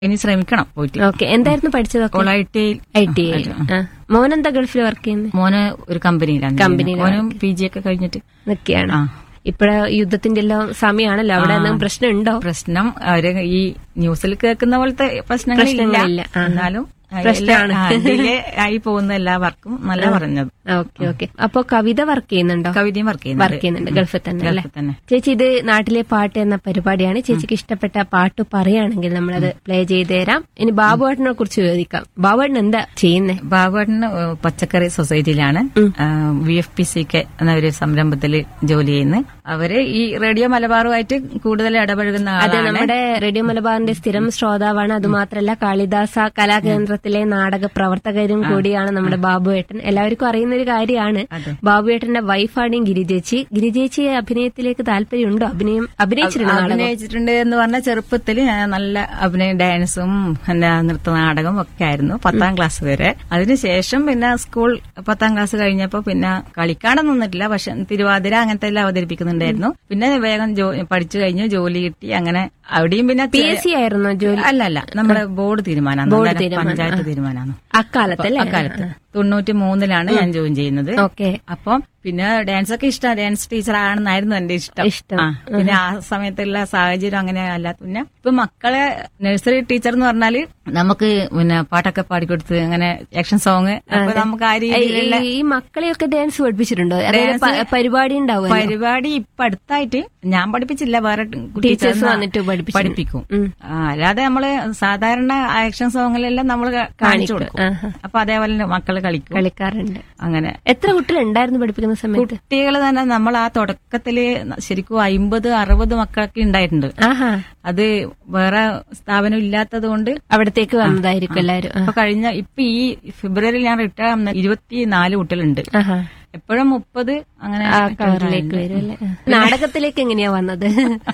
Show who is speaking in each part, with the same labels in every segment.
Speaker 1: ഇനി ശ്രമിക്കണം പോയിട്ട്
Speaker 2: ഓക്കെ എന്തായിരുന്നു പഠിച്ചതൊക്കെ
Speaker 1: ഓൾ I T
Speaker 2: I T I മോനെന്താ ഗൾഫിൽ വർക്ക് ചെയ്യുന്നത്
Speaker 1: മോന് ഒരു കമ്പനിയിലാണ്
Speaker 2: കമ്പനിയിലാണ്
Speaker 1: മോനും പി ജി ഒക്കെ കഴിഞ്ഞിട്ട്
Speaker 2: നിൽക്കുകയാണ്
Speaker 1: ആ.
Speaker 2: ഇപ്പഴ യുദ്ധത്തിന്റെ എല്ലാം സമയമാണല്ലോ അവിടെ എന്തെങ്കിലും പ്രശ്നമുണ്ടോ
Speaker 1: പ്രശ്നം അവര് ഈ ന്യൂസിൽ കേൾക്കുന്ന പോലത്തെ പ്രശ്നങ്ങളില്ല
Speaker 2: പ്രശ്നങ്ങളില്ല. ആ.
Speaker 1: എന്നാലും
Speaker 2: പ്രശ്നമാണ്.
Speaker 1: ഡിലേ ആയി പോകുന്ന എല്ലാവർക്കും നല്ല പറഞ്ഞത്
Speaker 2: ഓക്കെ ഓക്കെ അപ്പൊ കവിത വർക്ക് ചെയ്യുന്നുണ്ടോ
Speaker 1: കവിതയും വർക്ക്
Speaker 2: വർക്ക് ചെയ്യുന്നുണ്ട് ഗൾഫിൽ തന്നെ അല്ലേ
Speaker 1: ഗൾഫിൽ തന്നെ
Speaker 2: ചേച്ചി ഇത് നാട്ടിലെ പാട്ട് എന്ന പരിപാടിയാണ് ചേച്ചിക്ക് ഇഷ്ടപ്പെട്ട പാട്ട് പറയുകയാണെങ്കിൽ നമ്മളത് പ്ലേ ചെയ്ത് തരാം ഇനി ബാബുവേട്ടനെ കുറിച്ച് ചോദിക്കാം ബാബുവേട്ടൻ എന്താ ചെയ്യുന്നേ
Speaker 1: ബാബുവേട്ടന് പച്ചക്കറി സൊസൈറ്റിയിലാണ് V F P C K എന്ന ഒരു സംരംഭത്തിൽ ജോലി ചെയ്യുന്നത് അവര് ഈ റേഡിയോ മലബാറുമായിട്ട് കൂടുതൽ ഇടപഴകുന്ന
Speaker 2: അത്
Speaker 1: ആളാണ്
Speaker 2: നമ്മുടെ റേഡിയോ മലബാറിന്റെ സ്ഥിരം ശ്രോതാവാണ് അതുമാത്രല്ല കാളിദാസ കലാകേന്ദ്രത്തിലെ നാടക പ്രവർത്തകരും കൂടിയാണ് നമ്മുടെ ബാബുവേട്ടൻ എല്ലാവർക്കും അറിയുന്ന ഒരു കാര്യമാണ്
Speaker 1: അതെ.
Speaker 2: ബാബുവേട്ടന്റെ വൈഫാണ് ഈ ഗിരിജേച്ചി ഗിരിജേച്ചി അഭിനയത്തിലേക്ക് താല്പര്യമുണ്ടോ അഭിനയം അഭിനയിച്ചിട്ടുണ്ട് നാടകം
Speaker 1: അഭിനയിച്ചിട്ടുണ്ട് എന്ന് പറഞ്ഞ ചെറുപ്പത്തിൽ ഞാൻ നല്ല അഭിനയ ഡാൻസും എന്താ നൃത്തനാടകം ഒക്കെ ആയിരുന്നു പത്താം ക്ലാസ് വരെ അതിനുശേഷം പിന്നെ സ്കൂൾ പത്താം ക്ലാസ് കഴിഞ്ഞപ്പോ പിന്നെ കളിക്കാനൊന്നും നിന്നിട്ടില്ല പക്ഷെ തിരുവാതിര അങ്ങനത്തെ എല്ലാം അവതരിപ്പിക്കുന്നുണ്ടായിരുന്നു പിന്നെ വേഗം ജോ- പഠിച്ചു കഴിഞ്ഞു ജോലി കിട്ടി അങ്ങനെ അവിടെയും പിന്നെ
Speaker 2: പി എസ് സി ആയിരുന്നോ ജോലി
Speaker 1: അല്ല അല്ല നമ്മുടെ ബോർഡ് തീരുമാനമാണ്
Speaker 2: ബോർഡ്
Speaker 1: അന്നേരം
Speaker 2: തീരുമാനം.
Speaker 1: പഞ്ചായത്ത് തീരുമാനമാണ്
Speaker 2: അക്കാലത്തല്ലേ
Speaker 1: അക്കാലത്ത് തൊണ്ണൂറ്റി മൂന്നിലാണ് ഞാൻ ജോയിൻ ചെയ്യുന്നത്
Speaker 2: ഓക്കെ
Speaker 1: അപ്പം പിന്നെ ഡാൻസ് ഒക്കെ ഇഷ്ടം ഡാൻസ് ടീച്ചർ ആണെന്നായിരുന്നു എന്റെ ഇഷ്ടം
Speaker 2: ഇഷ്ടം.
Speaker 1: ആ, പിന്നെ ആ സമയത്തുള്ള സാഹചര്യം അങ്ങനെ അല്ല പിന്നെ ഇപ്പൊ മക്കളെ നഴ്സറി ടീച്ചർ എന്ന് പറഞ്ഞാല് നമുക്ക് പിന്നെ പാട്ടൊക്കെ പാടിക്കൊടുത്ത് അങ്ങനെ ആക്ഷൻ സോങ് അപ്പൊ നമുക്ക് ആ രീതിയിലുള്ള
Speaker 2: ഈ മക്കളെയൊക്കെ ഡാൻസ് പഠിപ്പിച്ചിട്ടുണ്ടോ അതായത് പ- പരിപാടി ഉണ്ടാവും
Speaker 1: പരിപാടി ഇപ്പൊ അടുത്തായിട്ട് ഞാൻ പഠിപ്പിച്ചില്ല വേറെ
Speaker 2: ടീച്ചേഴ്സ്
Speaker 1: ടീച്ചേഴ്സ്
Speaker 2: വന്നിട്ട് പഠിപ്പിച്ചു
Speaker 1: പഠിപ്പിക്കും
Speaker 2: ഉം.
Speaker 1: ആ, അല്ലാതെ നമ്മള് സാധാരണ ആക്ഷൻ സോങ്ങിലെല്ലാം നമ്മൾ കാണിച്ചു കൊടുക്കും
Speaker 2: ആഹാ.
Speaker 1: അപ്പൊ അതേപോലെ തന്നെ മക്കള് കളിക്കും
Speaker 2: കളിക്കാറുണ്ട്
Speaker 1: അങ്ങനെ
Speaker 2: എത്ര കുട്ടികളുണ്ടായിരുന്നു പഠിപ്പിക്കുന്ന സമയത്ത്
Speaker 1: കുട്ടികൾ തന്നെ നമ്മൾ ആ തുടക്കത്തില് ശരിക്കും അമ്പത് അറുപത് മക്കളൊക്കെ ഉണ്ടായിട്ടുണ്ട്
Speaker 2: ആഹാ
Speaker 1: അത് വേറെ സ്ഥാപനം ഇല്ലാത്തത് കൊണ്ട്
Speaker 2: അവിടത്തേക്ക് വന്നതായിരിക്കും എല്ലാരും ആ.
Speaker 1: ഇപ്പൊ കഴിഞ്ഞ ഇപ്പൊ ഈ ഫെബ്രുവരിയിൽ ഞാൻ റിട്ടയർ ആവുന്ന ഇരുപത്തിനാല് കുട്ടികളുണ്ട്
Speaker 2: ആഹാ
Speaker 1: എപ്പോഴും മുപ്പത് അങ്ങനെ
Speaker 2: ആ കവറിലേക്ക് വരും അല്ലേ ആ. നാടകത്തിലേക്ക് എങ്ങനെയാ വന്നത്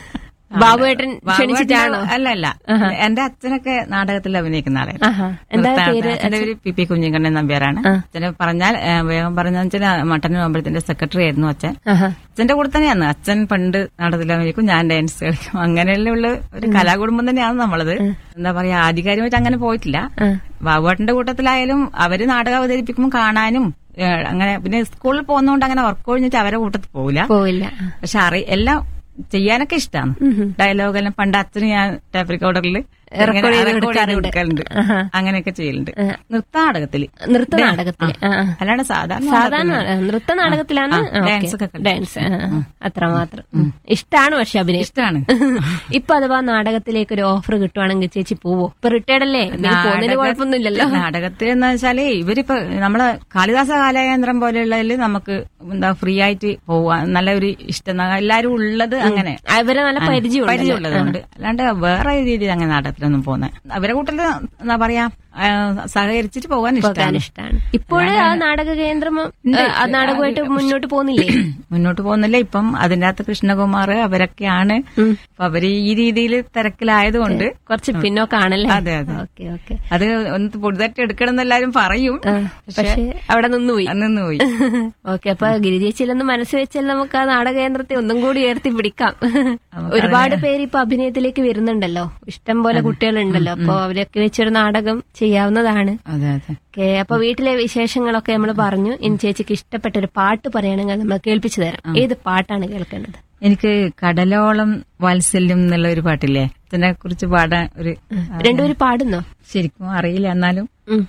Speaker 2: ബാബുവേട്ടൻ ക്ഷണിച്ചിട്ടാണോ
Speaker 1: അല്ല അല്ല എന്റെ അച്ഛനൊക്കെ നാടകത്തിൽ അഭിനയിക്കുന്ന ആളായിരുന്നു
Speaker 2: ആഹാ എന്താ
Speaker 1: നൃത്ത-
Speaker 2: പേര്
Speaker 1: അച്ഛന്റെ പേര് പി പി കുഞ്ഞിക്കണ്ണൻ നമ്പ്യാരാണ് അച്ഛനെ പറഞ്ഞാൽ ഏ, വേഗം പറഞ്ഞ വെച്ചാൽ മട്ടന്നൂർ അമ്പലത്തിന്റെ സെക്രട്ടറി ആയിരുന്നു അച്ഛൻ
Speaker 2: ആഹാ
Speaker 1: അച്ഛന്റെ കൂടെ തന്നെയാണ് അച്ഛൻ പണ്ട് നാടകത്തിൽ അഭിനയിക്കും ഞാൻ ഡാൻസ് കളിക്കും അങ്ങനെയുള്ള ഉള്ള ഒരു കലാകുടുംബം തന്നെയാണ് നമ്മളത് എന്താ പറയാ ആധികാരികമായിട്ട് അങ്ങനെ പോയിട്ടില്ല
Speaker 2: ആ.
Speaker 1: ബാബുവേട്ടന്റെ കൂട്ടത്തിലായാലും അവര് നാടകം അവതരിപ്പിക്കുമ്പോൾ കാണാനും ഏ, അങ്ങനെ പിന്നെ സ്കൂളിൽ പോകുന്നതുകൊണ്ട് അങ്ങനെ ഉറക്കം ഒഴിഞ്ഞിട്ട് അവരെ കൂട്ടത്തിൽ പോവില്ല
Speaker 2: പോയില്ല ആ.
Speaker 1: പക്ഷെ അറി എല്ലാം ചെയ്യാനൊക്കെ ഇഷ്ടമാണ് ഡയലോഗെല്ലാം പണ്ട് അച്ഛന് ഞാൻ ടേപ്പ് റെക്കോർഡറിൽ
Speaker 2: Record ചെയ്ത് കൊടുക്കാറുണ്ട്.
Speaker 1: കൊടുക്കലുണ്ട്
Speaker 2: ആഹാ.
Speaker 1: അങ്ങനെയൊക്കെ ചെയ്യലുണ്ട് നൃത്തനാടകത്തില്
Speaker 2: നൃത്ത നാടകത്തില് ആ, ആ.
Speaker 1: അല്ലാണ്ട് സാധാരണ
Speaker 2: സാധാരണ ആ, നൃത്ത നാടകത്തിലാണ്
Speaker 1: ആ,
Speaker 2: ആ, ഓക്കേ.
Speaker 1: ഡാൻസ് ഒക്കെ കളിക്കും.
Speaker 2: ഡാൻസ് ആ, ആ. അത്രമാത്രം ഇഷ്ടാണ് പക്ഷെ അഭിനയം
Speaker 1: ഇഷ്ടമാണ്
Speaker 2: ഇപ്പൊ അഥവാ നാടകത്തിലേക്ക് ഒരു ഓഫർ കിട്ടുവാണെങ്കിൽ ചേച്ചി പോവോ ഇപ്പൊ റിട്ടയർഡ് അല്ലേ എന്തെങ്കിലും പോകുന്നതിന് കുഴപ്പമൊന്നുമില്ലല്ലോ
Speaker 1: നാടകത്തിൽ എന്ന് വെച്ചാല് ഇവരിപ്പോ നമ്മളെ കാളിദാസ കലാകേന്ദ്രം പോലെയുള്ളതിൽ നമുക്ക് എന്താ ഫ്രീ ആയിട്ട് പോവാ നല്ല ഒരു ഇഷ്ടം എല്ലാരും ഉള്ളത് അങ്ങനെ
Speaker 2: അവരെ നല്ല പരിചയമുണ്ട്
Speaker 1: പരിചയമുള്ളതുകൊണ്ട് അല്ലാണ്ട് വേറെ രീതിയിൽ അങ്ങനെ നാടകത്തിലൊന്നും പോകുന്നത് അവരെ കൂട്ടത്തില് എന്താ പറയാ ആ, സഹകരിച്ചിട്ട് പോകാൻ
Speaker 2: പോകാൻ
Speaker 1: ഇഷ്ടമാണ്
Speaker 2: ഇഷ്ടമാണ് ഇപ്പോഴും ആ നാടക കേന്ദ്രം ആ, ആ നാടകമായിട്ട് മുന്നോട്ട് പോകുന്നില്ലേ
Speaker 1: മുന്നോട്ട് പോകുന്നില്ല ഇപ്പം അതിന്റെ അകത്ത് കൃഷ്ണകുമാർ അവരൊക്കെയാണ് അപ്പൊ അവര് ഈ രീതിയിൽ തിരക്കിലായതുകൊണ്ട്
Speaker 2: കുറച്ച് പിന്നോക്കാണല്ലേ
Speaker 1: അതെ, അതെ.
Speaker 2: ഓക്കെ ഓക്കെ
Speaker 1: അത് ഒന്ന് പൊടുതട്ട് എടുക്കണം എന്ന് എല്ലാരും പറയും
Speaker 2: പക്ഷെ അവിടെ നിന്നുപോയി
Speaker 1: നിന്ന് പോയി
Speaker 2: ഓക്കെ അപ്പൊ ഗിരിജേച്ചിയിലൊന്ന് മനസ്സ് വെച്ചാൽ നമുക്ക് ആ നാടകേന്ദ്രത്തെ ഒന്നും കൂടി ഉയർത്തി പിടിക്കാം ഒരുപാട് പേര് ഇപ്പൊ അഭിനയത്തിലേക്ക് വരുന്നുണ്ടല്ലോ ഇഷ്ടം പോലെ കുട്ടികളുണ്ടല്ലോ അപ്പൊ അവരൊക്കെ വെച്ചൊരു നാടകം ചെയ്യാവുന്നതാണ്
Speaker 1: അതെ അതെ
Speaker 2: ഓക്കെ അപ്പൊ വീട്ടിലെ വിശേഷങ്ങളൊക്കെ നമ്മൾ പറഞ്ഞു ഇനി ചേച്ചിക്ക് ഇഷ്ടപ്പെട്ട ഒരു പാട്ട് പറയുകയാണെങ്കിൽ നമ്മൾ കേൾപ്പിച്ചു തരാം ഏത് പാട്ടാണ് കേൾക്കേണ്ടത്
Speaker 1: എനിക്ക് കടലോളം വാത്സല്യം എന്നുള്ള ഒരു പാട്ടില്ലേ അതിനെ കുറിച്ച് പാടാൻ ഒരു
Speaker 2: രണ്ടുപേരും പാടുന്നോ
Speaker 1: ശരിക്കും അറിയില്ല എന്നാലും
Speaker 2: ഉം.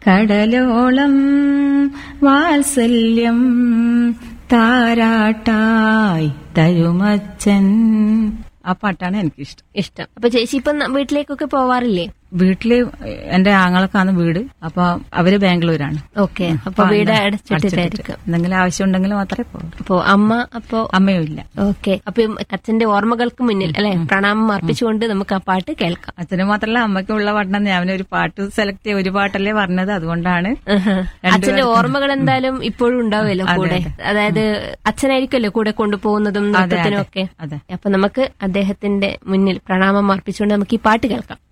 Speaker 1: കടലോളം വാത്സല്യം താരാട്ടായി തരുമച്ചൻ ആ പാട്ടാണ് എനിക്കിഷ്ടം
Speaker 2: ഇഷ്ടം അപ്പൊ ചേച്ചി ഇപ്പൊ ന- വീട്ടിലേക്കൊക്കെ പോവാറില്ലേ
Speaker 1: വീട്ടില് എന്റെ ആങ്ങളൊക്കാണ് വീട് അപ്പൊ അവര് ബാംഗ്ലൂരാണ്
Speaker 2: ഓക്കെ അപ്പൊ വീട് അടച്ചിട്ടിട്ടായിരിക്കും
Speaker 1: എന്തെങ്കിലും ആവശ്യം ഉണ്ടെങ്കിൽ മാത്രമേ പോകും
Speaker 2: അപ്പൊ അമ്മ അപ്പൊ
Speaker 1: അമ്മയും ഇല്ല
Speaker 2: ഓക്കെ അപ്പൊ ഈ അച്ഛന്റെ ഓർമ്മകൾക്ക് മുന്നിൽ അല്ലെ പ്രണാമം അർപ്പിച്ചുകൊണ്ട് നമുക്ക് ആ പാട്ട് കേൾക്കാം
Speaker 1: അച്ഛന് മാത്രമല്ല അമ്മയ്ക്കും ഉള്ള പാട്ടാണ് ഞാൻ ഒരു പാട്ട് സെലക്ട് ചെയ്യ ഒരു പാട്ടല്ലേ പറഞ്ഞത് അതുകൊണ്ടാണ്
Speaker 2: ആഹാ. അച്ഛന്റെ ഓർമ്മകൾ എന്തായാലും ഇപ്പോഴും ഉണ്ടാവുമല്ലോ കൂടെ അതായത് അച്ഛനായിരിക്കുമല്ലോ കൂടെ കൊണ്ടുപോകുന്നതും നൃത്തത്തിനും ഒക്കെ
Speaker 1: അതെ
Speaker 2: അപ്പൊ നമുക്ക് അദ്ദേഹത്തിന്റെ മുന്നിൽ പ്രണാമം അർപ്പിച്ചുകൊണ്ട് നമുക്ക് ഈ പാട്ട് കേൾക്കാം